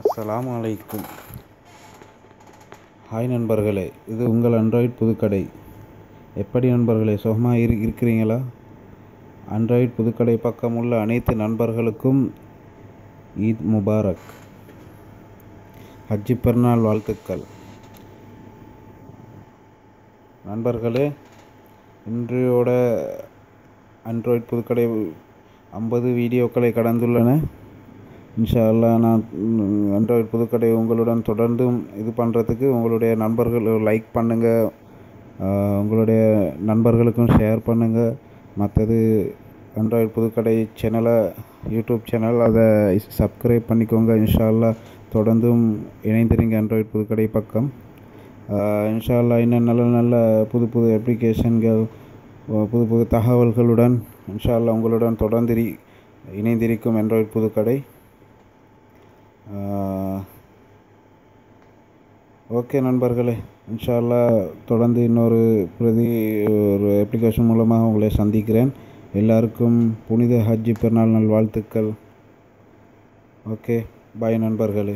அஸ்ஸலாமு அலைக்கும் ஹாய் நண்பர்களே இது உங்கள் அண்ட்ராய்ட் புதுக்கடை எப்படி நண்பர்களே சுகமாக இரு இருக்கிறீங்களா அண்ட்ராய்ட் புதுக்கடை பக்கம் உள்ள அனைத்து நண்பர்களுக்கும் ஈத் முபாரக் ஹஜ்ஜி பெருநாள் வாழ்த்துக்கள் நண்பர்களே இன்றையோட அண்ட்ராய்ட் புதுக்கடை ஐம்பது வீடியோக்களை கடந்துள்ளன இன்ஷா அல்லாஹ் நான் அண்ட்ராய்ட் புதுக்கடை உங்களுடன் தொடர்ந்தும் இது பண்ணுறதுக்கு உங்களுடைய நண்பர்கள் லைக் பண்ணுங்கள் உங்களுடைய நண்பர்களுக்கும் ஷேர் பண்ணுங்கள் மற்றது அண்ட்ராய்ட் புதுக்கடை சேனலை யூடியூப் சேனல் அதை சப்ஸ்கிரைப் பண்ணிக்கோங்க இன்ஷா அல்லாஹ் தொடர்ந்தும் இணைந்திருங்க அண்ட்ராய்ட் புதுக்கடை பக்கம் இன்ஷா அல்லாஹ் இன்னும் நல்ல நல்ல புது புது அப்ளிகேஷன்கள் புது புது தகவல்களுடன் இன்ஷா அல்லாஹ் உங்களுடன் தொடர்ந்து இரி- இணைந்திருக்கும் அண்ட்ராய்ட் புதுக்கடை ஓகே நண்பர்களே இன்ஷா அல்லாஹ் தொடர்ந்து இன்னொரு பிரதி ஒரு அப்ளிகேஷன் மூலமாக உங்களை சந்திக்கிறேன் எல்லாருக்கும் புனித ஹஜ்ஜி பெருநாள் நல் வாழ்த்துக்கள் ஓகே பாய் நண்பர்களே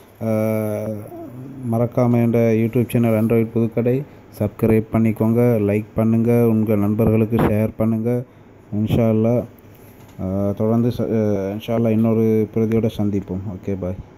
மறக்காமல் என்ற YouTube channel Android Pudukkadai subscribe பண்ணிக்கோங்க லைக் பண்ணுங்கள் உங்கள் நண்பர்களுக்கு ஷேர் பண்ணுங்கள் இன்ஷா அல்லாஹ் ஆஹ் தொடர்ந்து ச- இன்ஷா அல்லாஹ் இன்னொரு பிரதியோட சந்திப்போம் ஓகே பாய்